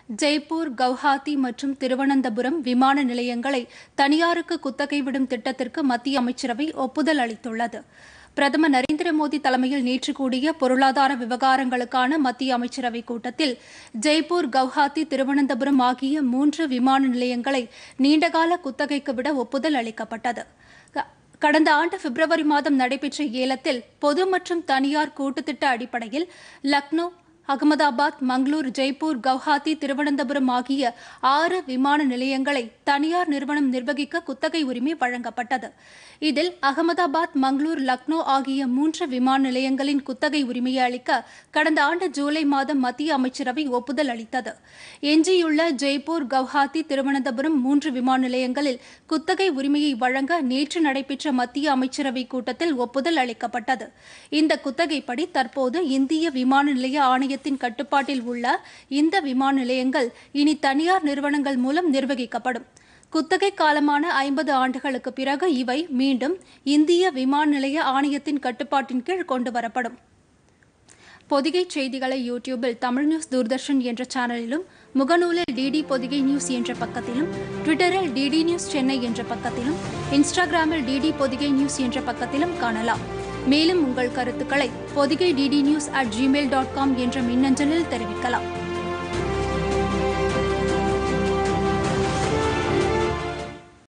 ஜெய்ப்பூர் கவுஹாத்தி மற்றும் திருவனந்தபுரம் விமான நிலையங்களை தனியாருக்கு குத்தகை விடும் திட்டத்திற்கு மத்திய அமைச்சரவை ஒப்புதல் அளித்துள்ளது பிரதமர் நரேந்திர மோடி தலைமையில் நேற்று கூடிய பொருளாதார விவகாரங்களுக்கான மத்திய அமைச்சரவைக் கூட்டத்தில் ஜெய்ப்பூர் கவுஹாத்தி திருவனந்தபுரம் ஆகிய மூன்று விமான நிலையங்களை நீண்டகால குத்தகைக்கு விட ஒப்புதல் அளிக்கப்பட்டது க- கடந்த ஆண்டு பிப்ரவரி மாதம் நடைபெற்ற ஏலத்தில் பொது மற்றும் தனியார் கூட்டுத்திட்ட அடிப்படையில் லக்னோ அகமதாபாத் மங்களூர் ஜெய்ப்பூர் கவுஹாத்தி திருவனந்தபுரம் ஆகிய ஆறு விமான நிலையங்களை தனியார் நிறுவனம் நிர்வகிக்க குத்தகை உரிமை வழங்கப்பட்டது இதில் அகமதாபாத் மங்களூர் லக்னோ ஆகிய மூன்று விமான நிலையங்களின் குத்தகை உரிமையை அளிக்க கடந்த ஆண்டு ஜூலை மாதம் மத்திய அமைச்சரவை ஒப்புதல் அளித்தது எஞ்சியுள்ள ஜெய்ப்பூர் கவுஹாத்தி திருவனந்தபுரம் மூன்று விமான நிலையங்களில் குத்தகை உரிமையை வழங்க நேற்று நடைபெற்ற மத்திய அமைச்சரவை கூட்டத்தில் ஒப்புதல் அளிக்கப்பட்டது இந்த குத்தகைப்படி தற்போது இந்திய விமான நிலைய ஆணையத்தின் கட்டுப்பாட்டில் உள்ள இந்த விமான நிலையங்கள் இனி தனியார் நிறுவனங்கள் மூலம் நிர்வகிக்கப்படும் குத்தகை காலமான ஐம்பது ஆண்டுகளுக்கு பிறகு இவை மீண்டும் இந்திய விமான நிலைய ஆணையத்தின் கட்டுப்பாட்டின் கீழ் கொண்டு வரப்படும் பொதிகை செய்திகளை யூடியூபில் தமிழ் நியூஸ் தூர்தர்ஷன் என்ற சேனலிலும் முகநூலில் டிடி பொதிகை நியூஸ் என்ற பக்கத்திலும் ட்விட்டரில் டிடி நியூஸ் சென்னை என்ற பக்கத்திலும் இன்ஸ்டாகிராமில் டிடி பொதிகை நியூஸ் என்ற பக்கத்திலும் காணலாம் மேலும் உங்கள் கருத்துக்களை Podhigai DD news at Gmail dot com என்ற மின்னஞ்சலில் தெரிவிக்கலாம்